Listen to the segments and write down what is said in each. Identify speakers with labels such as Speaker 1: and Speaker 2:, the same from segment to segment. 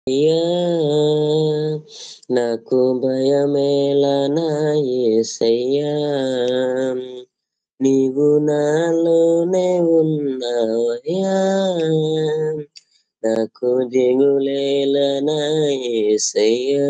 Speaker 1: అయ్యా నాకు భయమేలా నా యేసయ్యా నీవు నాలోనే ఉన్నావయ్యా నాకు దిగులేల నా యేసయ్యా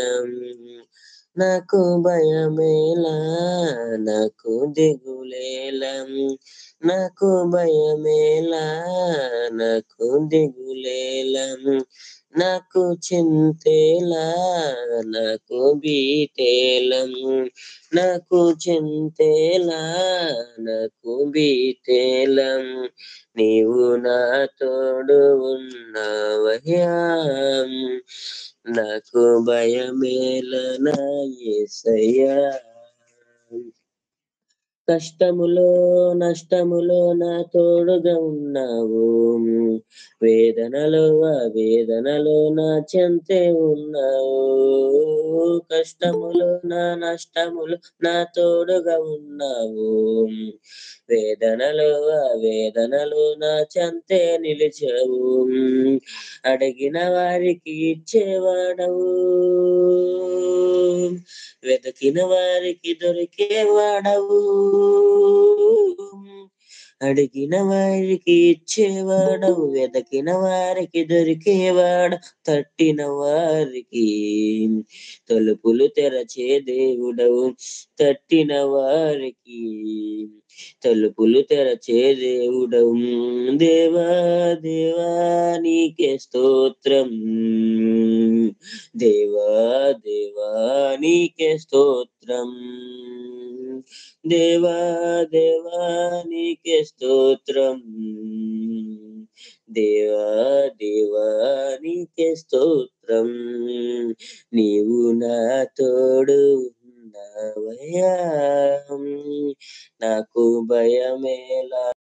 Speaker 1: నాకు భయమేలా నాకు దిగులేలా నాకు భయమేలా నాకు దిగులేలా నాకు చింతేలా నాకు బీటేలం నాకు చింతేలా నాకు బీటేలం నీవు నా తోడు ఉన్నావయ్యా నాకు భయమేల నా యేసయ్యా కష్టములో నష్టములో నా తోడుగా ఉన్నావు వేదనలో ఆ వేదనలో నా చెంతే ఉన్నావు కష్టములో నా నష్టములు నా తోడుగా ఉన్నావు వేదనలో ఆ వేదనలో నా చెంతే నిలిచావు అడిగిన వారికి ఇచ్చేవాడవు వెతికిన వారికి దొరికేవాడవు అడిగిన వారికి ఇచ్చేవాడవు వెతికిన వారికి దొరికేవాడు తట్టిన వారికి తలుపులు తెరచే దేవుడవు తట్టిన వారికి తలుపులు తెరచే దేవుడవు దేవా దేవా నీకే స్తోత్రం దేవా దేవా నీకే స్తోత్రం దేవా దేవా నీకే స్తోత్రం దేవా దేవా నీకే స్తోత్రం నీవు నా తోడు ఉన్నావయ్యా నాకు భయమేలా